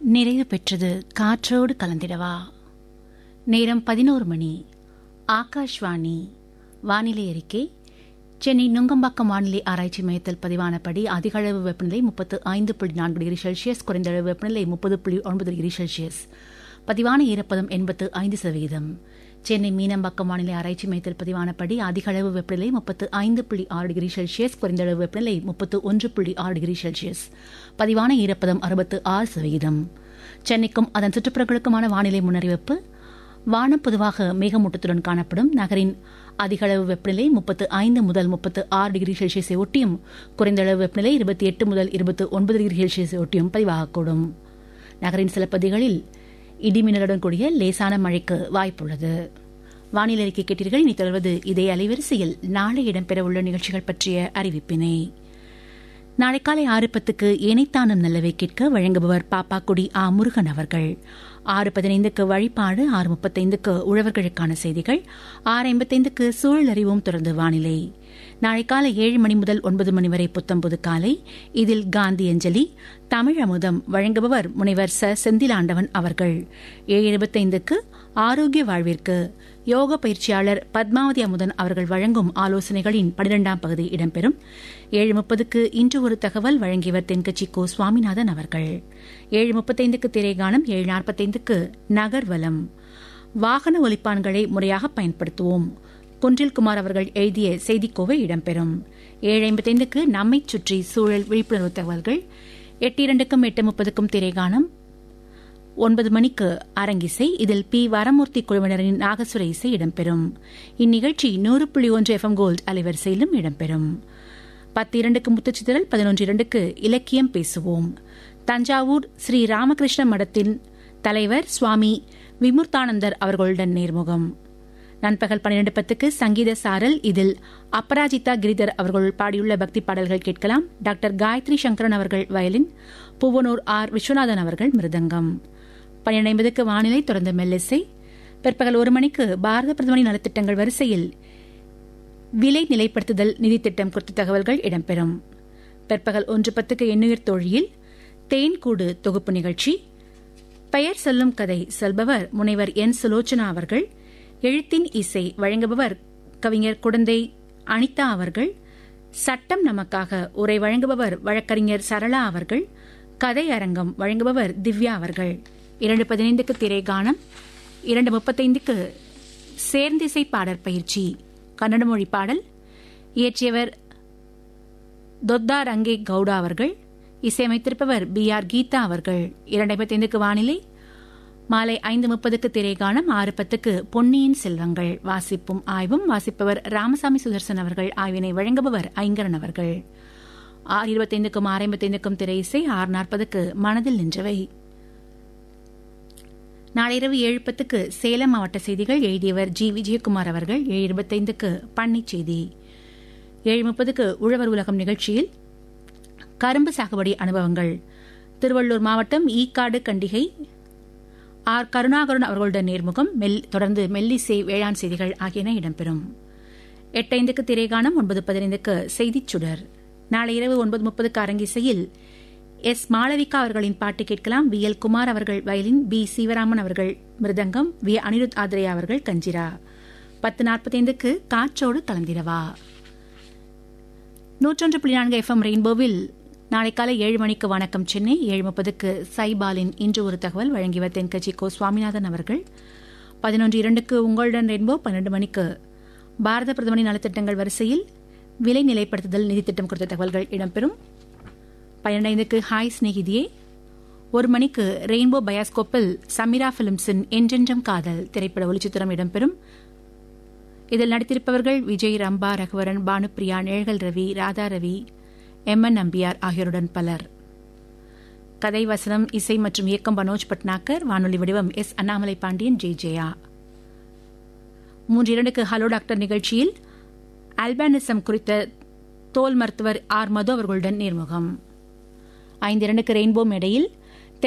நிறைவு பெற்றது காற்றோடு கலந்திடவா நேரம் பதினோரு மணி ஆகாஷ்வாணி வானிலை அறிக்கை சென்னை நுங்கம்பாக்கம் வானிலை ஆராய்ச்சி மையத்தில் பதிவானபடி அதிகளவு வெப்பநிலை முப்பத்து ஐந்து புள்ளி நான்கு டிகிரி செல்சியஸ் குறைந்த அளவு வெப்பநிலை முப்பது புள்ளி ஒன்பது டிகிரி செல்சியஸ் பதிவான ஈரப்பதம் எண்பத்து ஐந்து சதவீதம் சென்னை மீனம்பாக்கம் வானிலை ஆராய்ச்சி மையத்தில் பதிவானபடி அதிக அளவு வெப்பநிலை முப்பத்து ஐந்து புள்ளி ஆறு டிகிரி செல்சியஸ் குறைந்த அளவு வெப்பநிலை முப்பத்து ஒன்று புள்ளி ஆறு டிகிரி செல்சியஸ் பதிவான ஈரப்பதம் அறுபத்து ஆறு சதவீதம் சென்னைக்கும் அதன் சுற்றுப்புறங்களுக்குமான வானிலை முன்னறிவிப்பு வானம் பொதுவாக மேகமூட்டத்துடன் காணப்படும் நகரின் அதிக அளவு வெப்பநிலை முப்பத்து ஐந்து முதல் முப்பத்து ஆறு டிகிரி செல்சியஸை ஒட்டியும் குறைந்த அளவு வெப்பநிலை இருபத்தி எட்டு முதல் இருபத்தி ஒன்பது டிகிரி செல்சியஸை ஒட்டியும் பதிவாகக்கூடும் நகரின் சில பகுதிகளில் இடிமின்னலுடன் கூடிய லேசான மழைக்கு வாய்ப்புள்ளது வானிலை அறிக்கை கேட்டீர்கள் இனி தொடர்வது இதே அலைவரிசையில் நாளை இடம்பெறவுள்ள நிகழ்ச்சிகள் பற்றிய அறிவிப்பினை நாளை காலை ஆறு பத்துக்கு இணைத்தானம் நல்லவை கேட்க வழங்குபவர் பாப்பாக்குடி ஆ முருகன் அவர்கள் ஆறு பதினைந்துக்கு வழிபாடு ஆறு முப்பத்தைந்துக்கு உழவர்களுக்கான செய்திகள் ஆறு ஐம்பத்தைந்துக்கு சூழல் அறிவும் தொடர்ந்து வானிலை நாளை காலை ஏழு மணி முதல் ஒன்பது மணி வரை புத்தம்புது காலை இதில் காந்தி அஞ்சலி தமிழ் அமுதம் வழங்குபவர் முனைவர் ச செந்திலாண்டவன் அவர்கள் ஏழு இருபத்தைந்துக்கு ஆரோக்கிய வாழ்விற்கு யோக பயிற்சியாளர் பத்மாவதி அமுதன் அவர்கள் வழங்கும் ஆலோசனைகளின் பனிரெண்டாம் பகுதி இடம்பெறும் ஏழு முப்பதுக்கு இன்று ஒரு தகவல் வழங்கியவர் தென்கட்சி கோ சுவாமிநாதன் அவர்கள் ஏழு முப்பத்தைந்துக்கு திரைகானம் ஏழு நாற்பத்தைந்துக்கு நகர்வலம் வாகன ஒலிப்பான்களை முறையாக பயன்படுத்துவோம் குன்றில்குமார் அவர்கள் எழுதிய செய்திக்கோவை இடம்பெறும் ஏழு ஐம்பத்தைந்துக்கு நம்மை சுற்றி சூழல் விழிப்புணர்வு தகவல்கள் எட்டு இரண்டுக்கும் எட்டு முப்பதுக்கும் திரைகானம் ஒன்பது மணிக்கு அரங்கிசை இதில் பி வரமூர்த்தி குழுவினரின் நாகசுர இசை இடம்பெறும் இந்நிகழ்ச்சி நூறு புள்ளி ஒன்று எஃப்எம் கோல்ட் அலைவரிசையிலும் இடம்பெறும் பத்து இரண்டுக்கு முத்துச்சிதறல் பதினொன்று இரண்டுக்கு இலக்கியம் பேசுவோம் தஞ்சாவூர் ஸ்ரீ ராமகிருஷ்ண மடத்தின் தலைவர் சுவாமி விமுர்த்தானந்தர் அவர்களுடன் நேர்முகம் நண்பகல் பன்னிரண்டு பத்துக்கு சங்கீத சாரல் இதில் அபராஜிதா கிரிதர் அவர்கள் பாடியுள்ள பக்தி பாடல்கள் கேட்கலாம் டாக்டர் காயத்ரி சங்கரன் அவர்கள் வயலின் பூவனூர் ஆர் விஸ்வநாதன் அவர்கள் மிருதங்கம் பன்னிரண்டு ஐம்பதுக்கு வானிலை தொடர்ந்து மெல்லிசை பிற்பகல் ஒரு மணிக்கு பாரத பிரதமரின் நலத்திட்டங்கள் வரிசையில் விலை நிலைப்படுத்துதல் நிதித்திட்டம் குறித்த தகவல்கள் இடம்பெறும் பிற்பகல் ஒன்று பத்துக்கு எண்ணுயிர் தோழியில் தேன்கூடு தொகுப்பு நிகழ்ச்சி பெயர் சொல்லும் கதை சொல்பவர் முனைவர் என் சுலோச்சனா அவர்கள் எழுத்தின் இசை வழங்குபவர் கவிஞர் குடந்தை அனிதா அவர்கள் சட்டம் நமக்காக உரை வழங்குபவர் வழக்கறிஞர் சரளா அவர்கள் கதை அரங்கம் வழங்குபவர் திவ்யா அவர்கள் இரண்டு பதினைந்துக்கு திரைகானம் இரண்டு முப்பத்தைந்துக்கு சேர்ந்திசை பாடற் பயிற்சி கன்னட மொழி பாடல் இயற்றியவர் தொத்தா ரங்கே கவுடா அவர்கள் இசையமைத்திருப்பவர் பி ஆர் கீதா அவர்கள் இரண்டு ஐம்பத்தைந்துக்கு வானிலை மாலை ஐந்து முப்பதுக்கு திரைகானம் ஆறு பத்துக்கு பொன்னியின் செல்வங்கள் வாசிப்பும் ஆய்வும் வாசிப்பவர் ராமசாமி சுதர்சன் அவர்கள் ஆய்வினை வழங்குபவர் ஐங்கரன் அவர்கள் ஆறு இருபத்தைந்துக்கும் ஆறு ஐம்பத்தைந்துக்கும் திரை இசை ஆறு நாற்பதுக்கு மனதில் நின்றவை நாளை இரவு ஏழு பத்துக்கு சேலம் மாவட்ட செய்திகள் எழுதியவர் ஜி விஜயகுமார் அவர்கள் ஏழு இருபத்தைந்துக்கு பண்ணைச் செய்தி ஏழு முப்பதுக்கு உழவர் உலகம் நிகழ்ச்சியில் கரும்பு சாகுபடி அனுபவங்கள் திருவள்ளூர் மாவட்டம் ஈக்காடு கண்டிகை ஆர் கருணாகரன் அவர்களுடன் நேர்முகம் மெல் தொடர்ந்து மெல்லிசை வேளாண் செய்திகள் ஆகியன இடம்பெறும் எட்டைந்துக்கு திரைகானம் ஒன்பது பதினைந்துக்கு செய்திச் சுடர் நாளை இரவு ஒன்பது முப்பதுக்கு அரங்கிசையில் எஸ் மாளவிகா அவர்களின் பாட்டு கேட்கலாம் வி எல் குமார் அவர்கள் வயலின் பி சிவராமன் அவர்கள் மிருதங்கம் வி அனிருத் ஆத்ரேயா அவர்கள் கஞ்சிரா பத்து நாற்பத்தைந்துக்கு காற்றோடு கலந்திரவா நூற்றொன்று புள்ளி நான்கு எஃப்எம் ரெயின்போவில் நாளை காலை ஏழு மணிக்கு வணக்கம் சென்னை ஏழு முப்பதுக்கு சைபாலின் இன்று ஒரு தகவல் வழங்கியவர் தென்கட்சி கோ சுவாமிநாதன் அவர்கள் பதினொன்று இரண்டுக்கு உங்களுடன் ரெயின்போ பன்னெண்டு மணிக்கு பாரத பிரதமரின் நலத்திட்டங்கள் வரிசையில் விலை நிலைப்படுத்துதல் நிதித்திட்டம் குறித்த தகவல்கள் இடம்பெறும் பன்னெண்டைந்துக்கு ஹாய் ஸ்நேகிதியே ஒரு மணிக்கு ரெயின்போ பயாஸ்கோப்பில் சமீரா பிலிம்ஸின் என்றென்றும் காதல் திரைப்பட ஒளிச்சித்திரம் இடம்பெறும் இதில் நடித்திருப்பவர்கள் விஜய் ரம்பா ரகுவரன் பானுப்பிரியா நிழல்கள் ரவி ராதா ரவி எம் என் நம்பியார் ஆகியோருடன் பலர் கதை வசனம் இசை மற்றும் இயக்கம் மனோஜ் பட்னாகர் வானொலி வடிவம் எஸ் அண்ணாமலை பாண்டியன் ஜெய் ஜெயா மூன்று இரண்டுக்கு ஹலோ டாக்டர் நிகழ்ச்சியில் அல்பானிசம் குறித்த தோல் மருத்துவர் ஆர் மது அவர்களுடன் நேர்முகம் ஐந்து இரண்டுக்கு ரெயின்போ மேடையில்